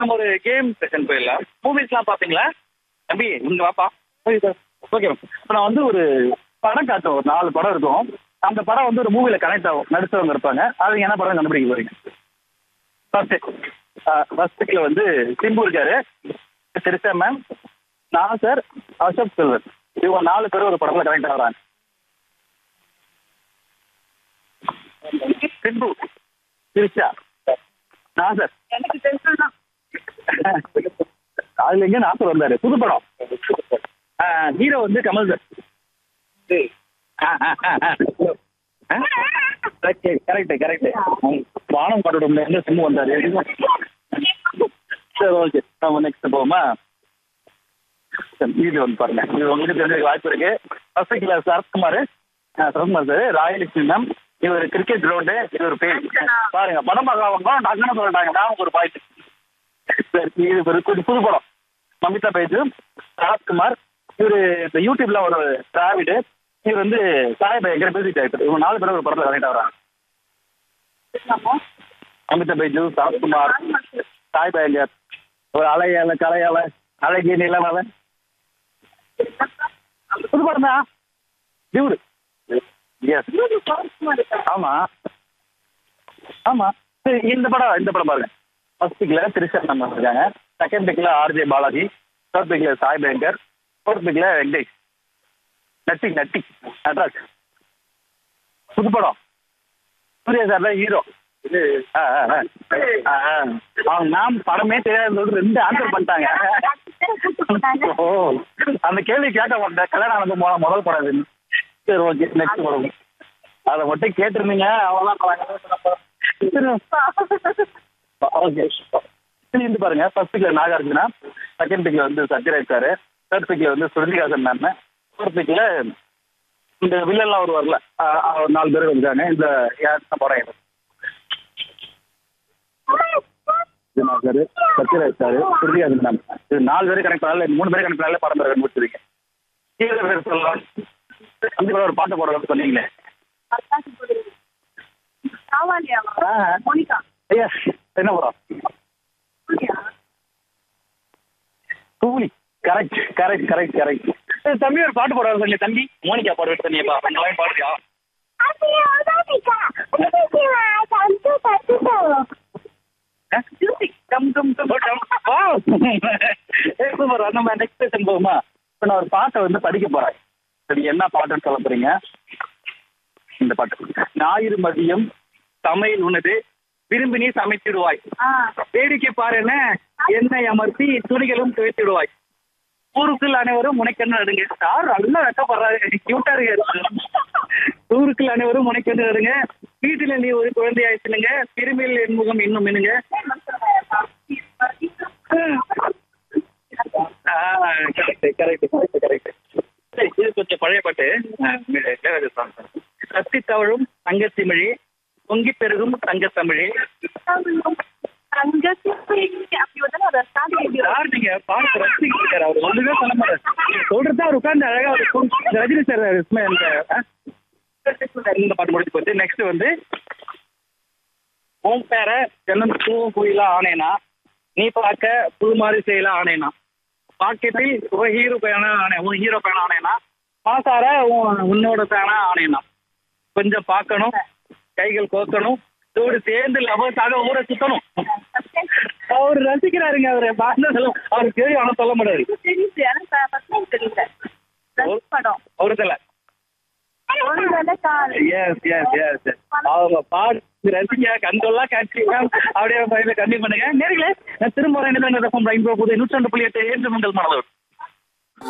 நம்ம ஒரு game session போயிடலாம் மூவிஸ்லாம் பாப்பீங்களா தம்பி இங்க வாப்பா ஓகே இப்போ நான் வந்து ஒரு படம் காட்டுவோம் ஒரு நாலு படம் இருக்கும் அந்த படம் வந்து ஒரு மூவில கனெக்ட் ஆகும் நடிச்சவங்க இருப்பாங்க அது என்ன படம் கண்டுபிடிக்க போறீங்க ஃபர்ஸ்ட் ஃபர்ஸ்ட்ல வந்து சிம்பு இருக்காரு திருச்சா மேம் நான் சார் அசோக் செல்வன் இவங்க நாலு பேரும் ஒரு படத்துல கனெக்ட் ஆகுறாங்க சிம்பு திருச்சா நான் சார் எனக்கு தெரிஞ்சதுதான் அதுல எங்க நாசர் வந்தாரு புது படம் ஹீரோ வந்து கமல் சார் கரெக்ட் கரெக்ட் வானம் படத்துல எங்க சிம்மு வந்தாரு சரி ஓகே நம்ம நெக்ஸ்ட் போவோமா சரி, இது வந்து பாருங்க இது உங்களுக்கு தெரிஞ்ச வாய்ப்பு இருக்கு first class Sarathkumar Sarathkumar sir Rayalakshmi ma'am இவர் கிரிக்கெட் கிரவுண்டு இவர் பேர் பாருங்க படம் பார்க்காம டக்குன்னு சொல்லிட்டாங்க நான் ஒரு பாயிண்ட் சரி இது ஒரு புது புது படம் மமிதா பைஜு சரத்குமார் இவர் இந்த யூடியூப்ல ஒரு டிராவிடு இவர் வந்து சாய் பயங்கர பேசிட்டு ஆயிட்டு இவங்க நாலு பேரும் ஒரு படத்துல கனெக்ட் ஆகிறாங்க அமிதா பைஜு சரத்குமார் சாய் பயங்கர் ஒரு அலையால கலையால அழகிய நிலவால புது படம் தான் டியூடு எஸ் ஆமா ஆமா சரி இந்த படம் இந்த படம் பாருங்க ஃபர்ஸ்ட் பிக்ல திரிஷா நம்ம இருக்காங்க செகண்ட் பிக்ல ஆர்ஜே பாலாஜி தேர்ட் பிக்ல சாய் பயங்கர் ஃபோர்த் பிக்ல வெங்கடேஷ் நட்டி நட்டி நட்ராஜ் புது படம் சூர்யா சார் தான் ஹீரோ ஆ, ஆ, ஆ. ஆ, ஆ. அவங்க மேம் படமே தெரியாத ரெண்டு ஆன்சர் பண்ணிட்டாங்க ஓ அந்த கேள்வி கேட்க மாட்டேன் கல்யாணம் ஆனது மொ- முதல் படம் இது சரி ஓகே நெக்ஸ்ட் படம் அதை மட்டும் கேட்டிருந்தீங்க அவ்வளோதான் ஓகே சரி இருந்து பாருங்க ஃபர்ஸ்ட் பிக்ல நாகார்ஜுனா செகண்ட் பிக்ல வந்து சத்யராஜ் சார் தேர்ட் பிக்ல வந்து சுருதிகாசன் மேம் ஃபோர்த் பிக்ல இந்த வில்லன்லாம் ஒரு வரல ஆ, ஆ, ஒரு நாலு பேர் வந்துட்டாங்க இந்த யார் படம் இது விஜயநாத் sir Sathyaraj sir Shruti Haasan ma'am இது நாலு பேர் கனெக்ட் பண்ணல மூணு பேர் கனெக்ட் பண்ணல படம் பேர் கண்டுபிடிச்சிருக்கீங்க கீழே பேர் சொல்லலாம் அந்த கூட ஒரு பாட்டு போடுறது சொன்னீங்களே காவாலியாவா ஆ. மோனிகா ஐயா என்ன படம் சூர்யா. கூலி கரெக்ட் கரெக்ட் கரெக்ட் கரெக்ட் தம்பி ஒரு பாட்டு போடுறது சொன்னீங்க தம்பி மோனிகா பாடு விட்டு சொன்னியப்பா அந்த லைன் பாடுறியா கம் கம் கம் கம் வா ஏய் சூப்பர் நம்ம நெக்ஸ்ட் செஷன் போகுமா இப்போ நான் ஒரு பாட்டை வந்து படிக்க போறேன் சரி என்ன பாட்டுன்னு சொல்ல போறீங்க இந்த பாட்டு ஞாயிறு மதியம் சமையல் உணவு விரும்பி நீ சமைத்திடுவாய் ஆ. வேடிக்கை பாருன்னு எண்ணெய் அமர்த்தி துணிகளும் துவைத்திடுவாய் ஊருக்குள் அனைவரும் முனைக்கண்ணு நடுங்க சார் நல்லா வெட்டப்படுறாரு கியூட்டா இருக்காரு ஊருக்குள் அனைவரும் முனைக்கண்ணு நடுங்க வீட்டுல நீ ஒரு குழந்தை ஆயிடுச்சுனுங்க திரும்பியில் என் முகம் இன்னும் மினுங்க கரெக்ட் கரெக்ட் கரெக்ட் கரெக்ட் சரி இது கொஞ்சம் பழைய பாட்டு இளையராஜா song. கத்தி தவழும் தங்கத்திமிழி பொங்கி பெருகும் தங்கத்தமிழே அப்படி வந்து ஒரு ஸ்டார்டிங் யார் நீங்க பாட்டு ரசிக்கிட்டு இருக்காரு அவர் ஒண்ணுமே சொல்ல மாட்டாரு நீங்க சொல்றதா அவர் உட்கார்ந்து அழகா ஒரு phone- இந்த ரஜினி சார் இந்த ஆ? இந்த பாட்டு முடிச்சு போச்சு நெக்ஸ்ட் வந்து உன் பேர ஜன்னல் பூ குயிலா ஆனேனா நீ பார்க்க புது மாதிரி செய்யலாம் ஆனேனா பாக்கெட்டில் உன் ஹீரோ பேனா ஆனே உன் ஹீரோ பேனா ஆனேனா மாசார உன் உன்னோட பேனா ஆனேனா கொஞ்சம் பார்க்கணும் கைகள் கோக்கணும் இதோடு சேர்ந்து லவர்ஸாக ஊரை சுத்தணும் அவர் ரசிக்கிறாருங்க அவரு பாண்டதெல்லாம் அவருக்கு தெரியும் ஆனா சொல்ல மாட்டாரு தெரியுது எனக்கு ஃபர்ஸ்ட் டைம் தெரியல ரஜினி படம் ஒருத்தல ஒரு வேலை கால் எஸ் எஸ் எஸ் அவங்க பாட்டு ரசிக்க கண்டெல்லாம் காட்சி அப்படியே கண்டினியூ பண்ணுங்க நேரில் நான் திரும்ப வரேன் புது நூற்றி ரெண்டு புள்ளி எட்டு ஏற்று மண்டல் மனதோடு